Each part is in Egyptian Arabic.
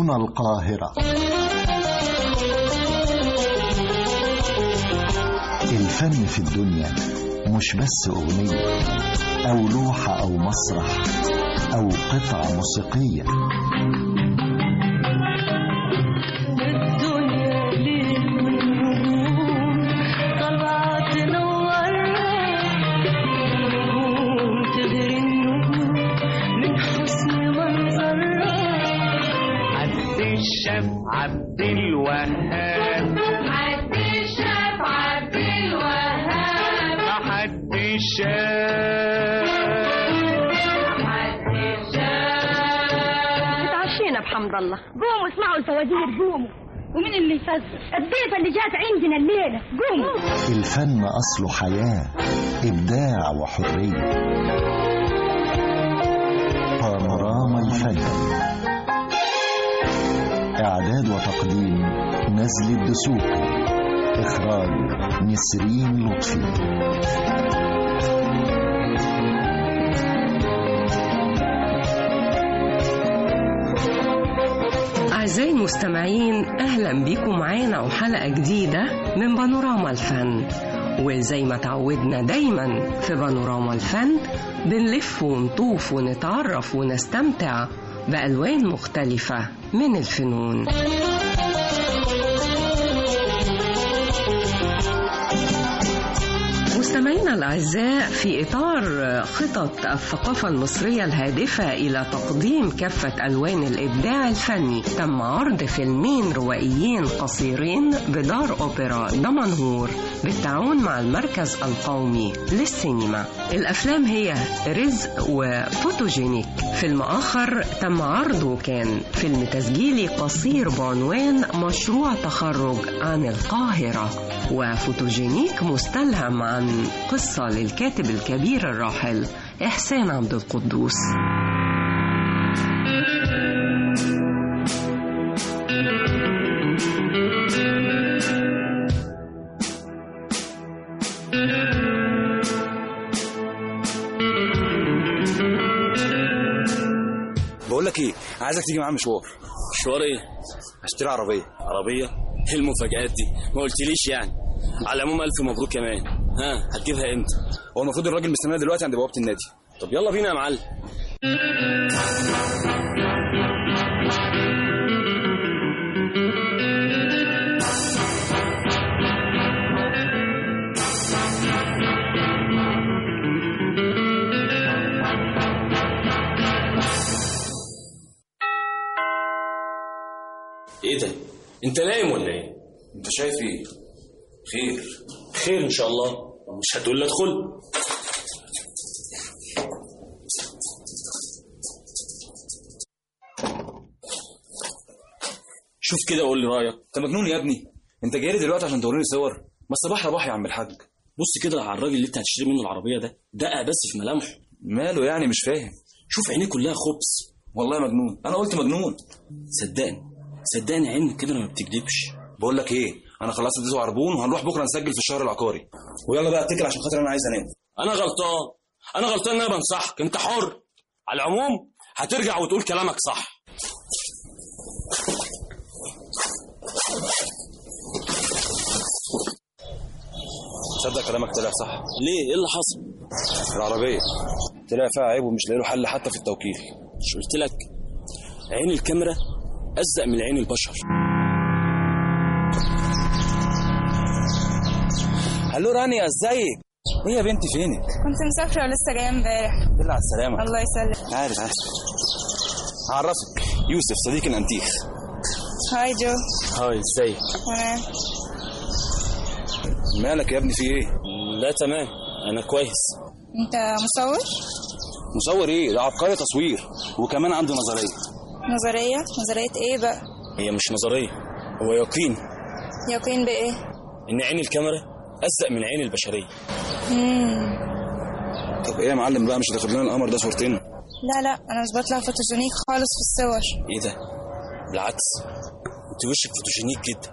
هنا القاهرة الفن في الدنيا مش بس أغنية أو لوحة أو مسرح أو قطعة موسيقية الدنيا ليل ونجوم طلعت تنورنا نجوم تغري النجوم من حسن منظرها عبد الشاف عبد الوهاب عبد الشاف عبد الوهاب حد الشاف عبد الشاف اتعشينا بحمد الله قوموا اسمعوا الفوازير قوموا ومين اللي يفزر الضيفة اللي جات عندنا الليلة قوموا الفن أصله حياة إبداع وحرية بانوراما الفن إعداد وتقديم نزل الدسوقي إخراج نسرين لطفي أعزائي المستمعين أهلا بيكم معانا وحلقة جديدة من بانوراما الفن وزي ما تعودنا دايما في بانوراما الفن بنلف ونطوف ونتعرف ونستمتع بألوان مختلفة من الفنون مستمعينا الأعزاء في إطار خطط الثقافة المصرية الهادفة إلى تقديم كافة ألوان الإبداع الفني تم عرض فيلمين روائيين قصيرين بدار أوبرا دمنهور بالتعاون مع المركز القومي للسينما الأفلام هي رزق وفوتوجينيك فيلم آخر تم عرضه كان فيلم تسجيلي قصير بعنوان مشروع تخرج عن القاهرة وفوتوجينيك مستلهم عن قصة للكاتب الكبير الراحل إحسان عبد القدوس بقول لك ايه عايزك تيجي معايا مشوار مشوار ايه؟ اشتري عربيه عربية؟ ايه المفاجآت دي؟ ما قلتليش يعني على العموم ألف مبروك كمان ها هتجيبها امتى؟ هو المفروض الراجل مستنينا دلوقتي عند بوابه النادي طب يلا بينا يا معلم ايه ده؟ انت نايم ولا ايه؟ انت شايف ايه خير خير ان شاء الله مش هتقول لي ادخل شوف كده قول لي رايك انت مجنون يا ابني انت جاي لي دلوقتي عشان توريني صور ما الصباح رباح يا عم الحاج بص كده على الراجل اللي انت هتشتري منه العربيه ده دقق بس في ملامحه ماله يعني مش فاهم شوف عينيه كلها خبز والله مجنون انا قلت مجنون صدقني صدقني عينك كده ما بتكذبش بقول لك ايه انا خلصت اديته عربون وهنروح بكره نسجل في الشهر العقاري ويلا بقى اتكل عشان خاطر انا عايز انام انا غلطان انا غلطان ان انا بنصحك انت حر على العموم هترجع وتقول كلامك صح تصدق كلامك طلع صح ليه ايه اللي حصل العربيه طلع فيها عيب ومش لاقي له حل حتى في التوكيل مش قلت لك عين الكاميرا ازق من عين البشر الو رانيا ازيك ايه يا بنتي فينك كنت مسافرة ولسه جاية امبارح بالله على السلامه الله يسلمك عارف عارف هعرفك يوسف صديق الانتيخ هاي جو هاي ازيك تمام مالك يا ابني في ايه لا تمام انا كويس انت مصور مصور ايه ده عبقري تصوير وكمان عنده نظريه نظرية نظرية ايه بقى هي مش نظريه هو يقين يقين بايه ان عين الكاميرا ازق من عين البشريه مم. طب ايه يا معلم بقى مش هتاخد لنا القمر ده صورتين لا لا انا مش بطلع فوتوجينيك خالص في الصور ايه ده بالعكس انت وشك فوتوجينيك جدا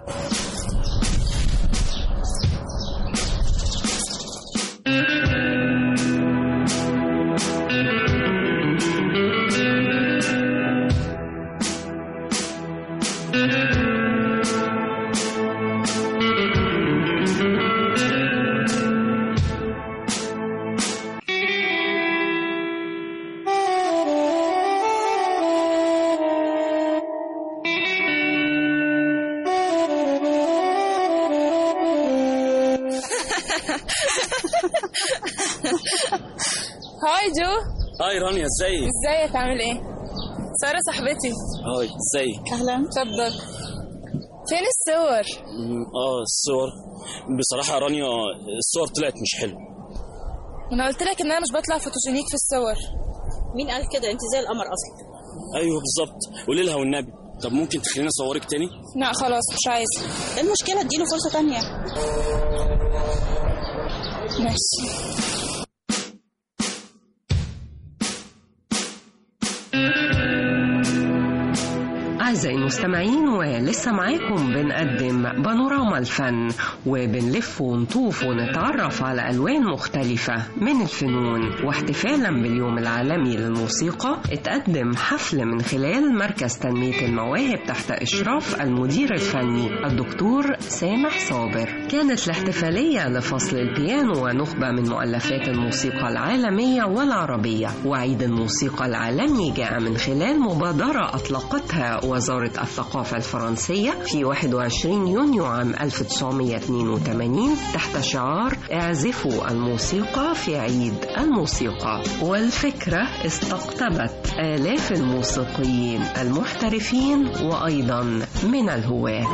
هاي جو هاي رانيا ازيك ازيك عامل ايه سارة صاحبتي هاي ازيك اهلا اتفضل فين الصور مم، اه الصور بصراحة يا رانيا الصور طلعت مش حلوة انا قلت لك ان انا مش بطلع فوتوجينيك في الصور مين قال كده انت زي القمر اصلا ايوه بالظبط قولي لها والنبي طب ممكن تخليني اصورك تاني لا خلاص مش عايزة ايه المشكله اديله فرصه تانية ماشي أعزائي المستمعين ولسه معاكم بنقدم بانوراما الفن وبنلف ونطوف ونتعرف على ألوان مختلفة من الفنون واحتفالا باليوم العالمي للموسيقى اتقدم حفل من خلال مركز تنمية المواهب تحت إشراف المدير الفني الدكتور سامح صابر كانت الاحتفالية لفصل البيانو ونخبة من مؤلفات الموسيقى العالمية والعربية وعيد الموسيقى العالمي جاء من خلال مبادرة أطلقتها وزارة الثقافة الفرنسية في 21 يونيو عام 1982 تحت شعار اعزفوا الموسيقى في عيد الموسيقى والفكرة استقطبت آلاف الموسيقيين المحترفين وأيضا من الهواة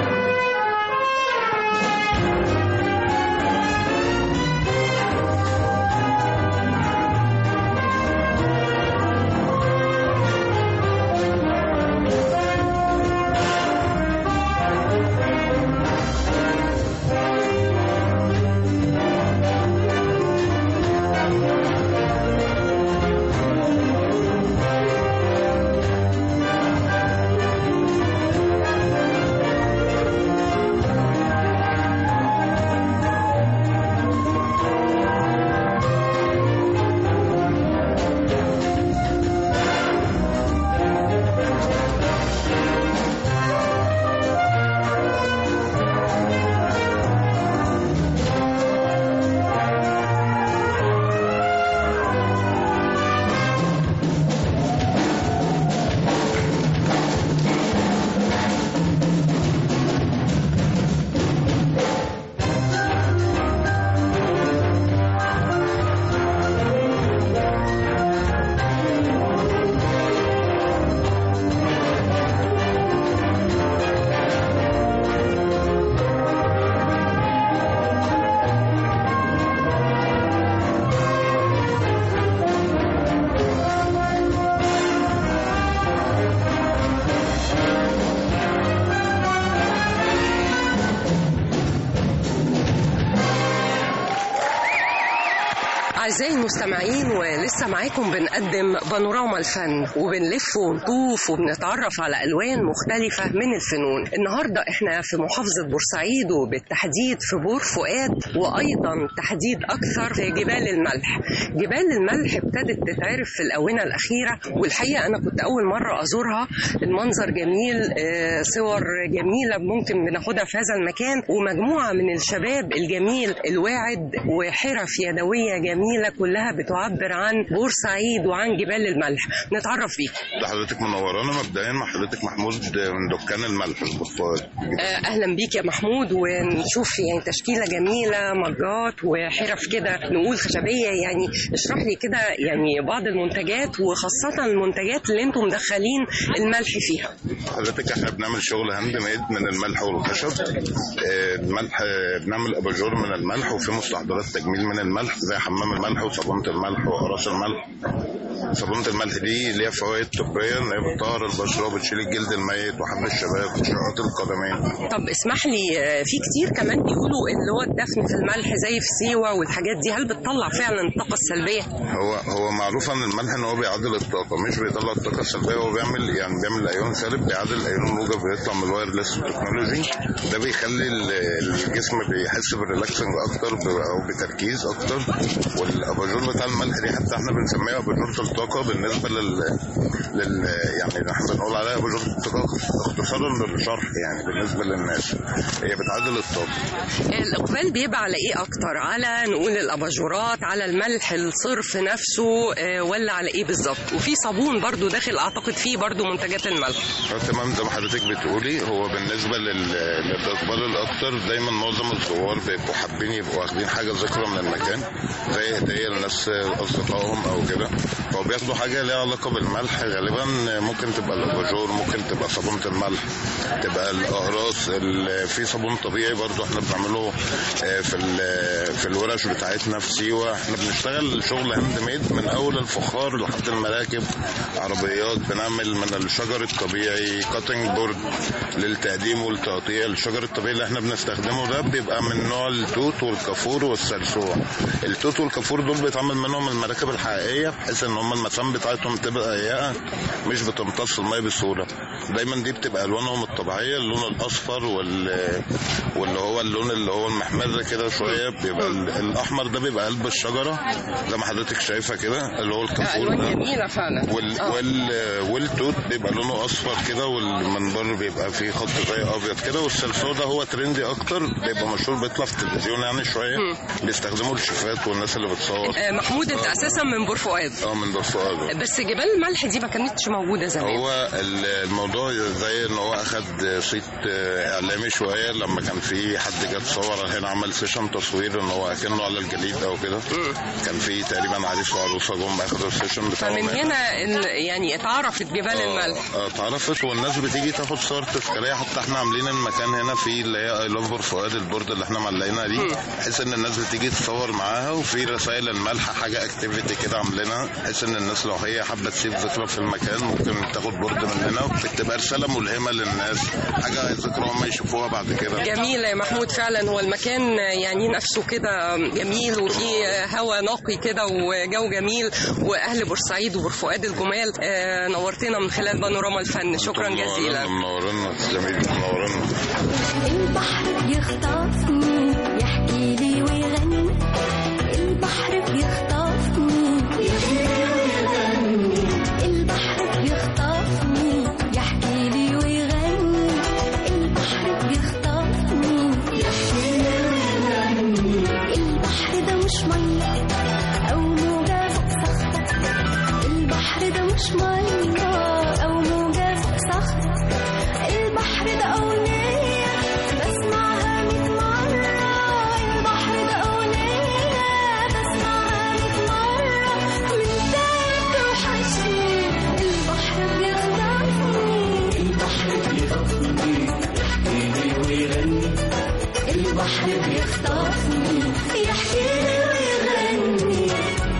أعزائي المستمعين ولسه معاكم بنقدم بانوراما الفن وبنلف ونطوف وبنتعرف على ألوان مختلفة من الفنون النهاردة احنا في محافظة بورسعيد وبالتحديد في بور فؤاد وأيضا تحديد أكثر في جبال الملح جبال الملح ابتدت تتعرف في الآونة الأخيرة والحقيقة أنا كنت أول مرة أزورها المنظر جميل آه، صور جميلة ممكن بناخدها في هذا المكان ومجموعة من الشباب الجميل الواعد وحرف يدوية جميلة كلها بتعبر عن بورسعيد وعن جبال الملح نتعرف بيك ده حضرتك منورانا مبدئيا مع حضرتك محمود من دكان الملح البرفان آه، اهلا بيك يا محمود ونشوف يعني تشكيله جميله مجات وحرف كده نقول خشبيه يعني اشرح لي كده يعني بعض المنتجات وخاصه المنتجات اللي انتم مدخلين الملح فيها حضرتك احنا بنعمل شغل هاند ميد من الملح والخشب آه، الملح آه، بنعمل اباجور من الملح وفي مستحضرات تجميل من الملح زي حمام الملح وصابونه الملح وقراص الملح صابونه الملح دي ليها فوائد طبيه ان هي بتطهر البشره وبتشيل الجلد الميت وحب الشباب وشقات القدمين طب اسمح لي آه، في كتير كمان بيقولوا اللي هو الدفن في الملح زي في سيوه والحاجات دي هل بتطلع فعلا الطاقه السلبيه هو هو معروف عن الملح ان هو بيعادل الطاقه مش بيطلع الطاقه السلبيه هو بيعمل يعني بيعمل ايون سالب بيعادل الايون الموجب بيطلع من الوايرلس تكنولوجي ده بيخلي ال- الجسم بيحس بالريلاكسنج اكتر ب- او بتركيز اكتر والاباجور بتاع الملح دي حتى احنا بنسميها اباجور الطاقه بالنسبه لل, لل... يعني احنا بنقول عليها اباجوره الطاقه اختصارا للشرح يعني بالنسبه للناس هي بتعادل الطاقه الإقبال بيبقى على إيه أكتر على نقول الأباجورات على الملح الصرف نفسه آه، ولا على إيه بالظبط وفي صابون برضو داخل أعتقد فيه برضو منتجات الملح آه، تمام زي ما حضرتك بتقولي هو بالنسبه لل... للاقبال الاكتر دايما معظم الزوار بيبقوا حابين يبقوا واخدين حاجه ذكرى من المكان زي هديه لناس اصدقائهم او كده فهو بياخدوا حاجه ليها علاقه بالملح غالبا ممكن تبقى الاباجور ممكن تبقى صابونه الملح تبقى الاقراص ال- في صابون طبيعي برضو احنا بنعمله آه، في ال- في الورش بتاعتنا في سيوه احنا بنشتغل شغل هاند ميد من اول الفخار لحد المراكب عربيات بنعمل من الشجر الطبيعي كاتنج بورد للتقديم والتقطيع الشجر الطبيعي اللي احنا بنستخدمه ده بيبقى من نوع التوت والكافور والسلسوع التوت والكافور دول بيتعمل منهم المراكب الحقيقيه بحيث ان هم المسام بتاعتهم تبقى ضيقه مش بتمتص الميه بسهوله دايما دي بتبقى الوانهم الطبيعيه اللون الاصفر وال واللي هو اللون اللي هو المحمر كده شويه بيبقى ال- الاحمر ده بيبقى قلب الشجره زي ما حضرتك شايفه كده اللي هو الكافور ألوان ده جميلة فعلا وال... آه. وال... والتوت بيبقى لونه اصفر كده والمن بره بيبقى فيه خط زي ابيض كده والسلسول ده هو ترندي اكتر بيبقى مشهور بيطلع في التلفزيون يعني شويه بيستخدموا الشيفات والناس اللي بتصور آه، محمود أنت آه. أساسا من بور فؤاد اه من برفؤاد بس جبال الملح دي ما كانتش موجودة زمان هو ال- الموضوع زي ان هو اخد صيت آه، اعلامي شويه لما كان في حد جه تصور هنا عمل سيشن تصوير ان هو اكنه على الجليد او كده كان في تقريبا عريس وعروسه جم اخدوا السيشن بتاعهم فمن هنا. هنا ال- يعني اتعرفت جبال الملح اه اتعرفت والناس بتيجي تاخد صور تذكاريه حتى احنا عاملين المكان هنا في اللي هي اي لاف فؤاد البورد اللي احنا معلقينها دي بحيث ان الناس بتيجي تصور معاها وفي رسائل الملح حاجه اكتيفيتي كده عاملينها بحيث ان الناس لو هي حابه تسيب ذكرى في المكان ممكن تاخد بورد مننا وبتبقى رساله ملهمه للناس حاجه ذكرى هم يشوفوها بعد كده جميل يا محمود فعلا هو المكان يعني نفسه كده جميل وفيه هواء نقي كده وجو جميل واهل بورسعيد وبورفؤاد الجمال آه، نورتنا من خلال بانوراما الفن شكرا جزيلا منورنا جميل منورنا البحر بيخطفني يحكي لي ويغني البحر بيخطفني يحكي لي ويغني البحر بيخطفني يحكي لي ويغني البحر بيخطفني يحكي لي ويغني البحر ده مش ميه او موجه فوق صخره البحر ده مش ميه او موجه فوق صخره البحر ده أغنية بسمعها ميت مرة البحر ده أغنية بسمعها ميت مرة من تاني توحشني البحر بيخطفني البحر بيخطفني يحكيلي ويغني البحر بيخطفني يحكيلي ويغني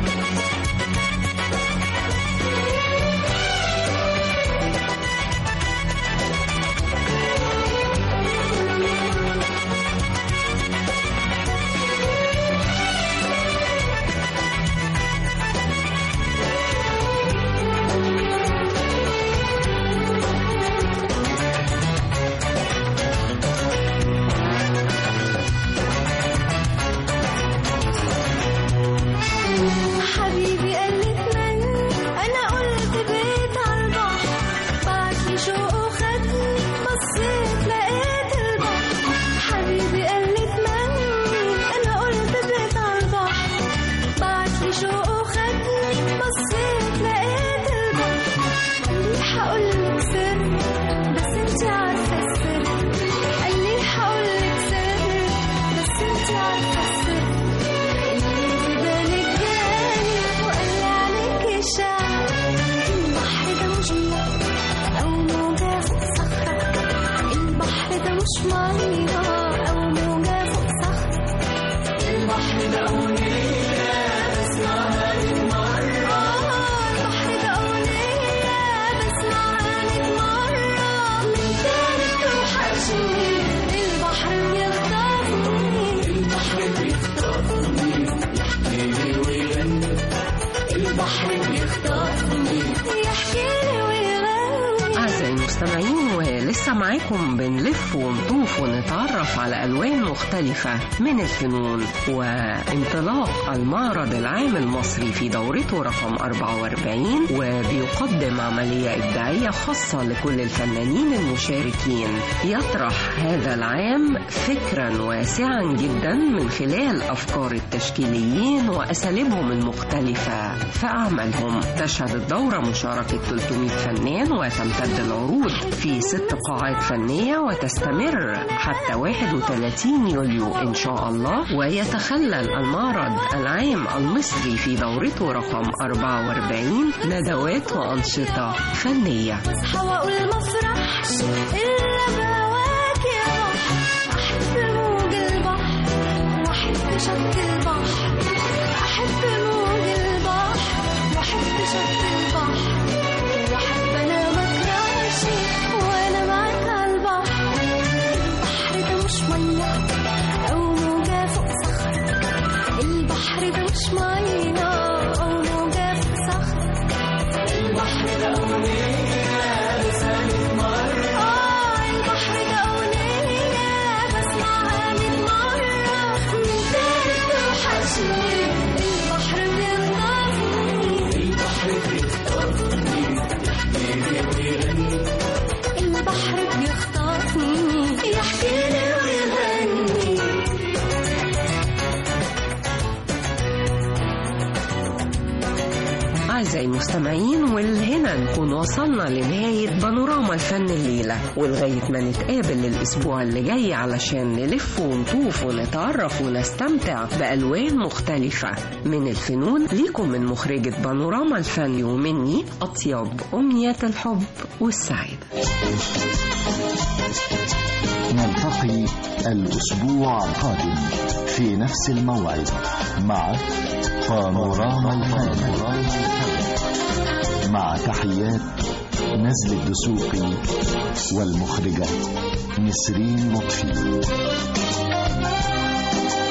حبيبي قال لي اتمنى انا قلت بيت على البحر بعد لي شوق وخدني بصيت لقيت البحر حبيبي قال لي اتمنى انا قلت بيت على البحر بعد لي شوق وخدني بصيت لقيت البحر قال لي هقول لك سر بس انت عارفه السر قال لي هقول لك سر بس انت عارفه السر اللي في بالك جاني وقال لي عليك شعر البحر ده مش ميه أو موجة فوق صخرة البحر ده مش ميه أو موجة فوق صخرة البحر ده أغنية بسمعها ميت مرة البحر ده أغنية بسمعها ميت مرة من تاني توحشني البحر بيخطفني البحر بيخطفني يحكيلي ويغني البحر بيخطفني يحكيلي ويغني أعزائي المستمعين ولسه معاكم بنلف ونطوف ونتعرف على ألوان مختلفة من الفنون وانطلاق المعرض العام المصري في دورته رقم 44 وبيقدم عملية إبداعية خاصة لكل الفنانين المشاركين يطرح هذا العام فكرا واسعا جدا من خلال أفكار التشكيليين وأساليبهم المختلفة في أعمالهم تشهد الدورة مشاركة 300 فنان وتمتد العروض في ست قاعات فنية وتستمر حتى 31 يوليو إن شاء الله ويتخلل المعرض العام المصري في دورته رقم 44 ندوات وأنشطة فنية اصحى واقول ما افرحش الا بهواك يا بحر احب موج البحر واحب شط البحر احب موج البحر واحب شط البحر واحب انا مكرهش وانا معاك على البحر البحر ده مش ميه او موجه فوق صخر البحر ده مش ميه او موجه فوق صخر البحر ده آه البحر ده أغنية بسمعها من مرة من تاني توحشني البحر بيخطفني البحر بيخطفني يحكي لي ويغني أعزائي المستمعين والهنا نكون وصلنا لنهاية بانوراما الفن الليلة ولغاية ما نتقابل الأسبوع اللي جاي علشان نلف ونطوف ونتعرف ونستمتع بألوان مختلفة من الفنون ليكم من مخرجة بانوراما الفن ومني أطيب أمنيات الحب والسعادة نلتقي الأسبوع القادم في نفس الموعد مع بانوراما الفن مع تحيات نزل الدسوقي والمخرجة نسرين لطفي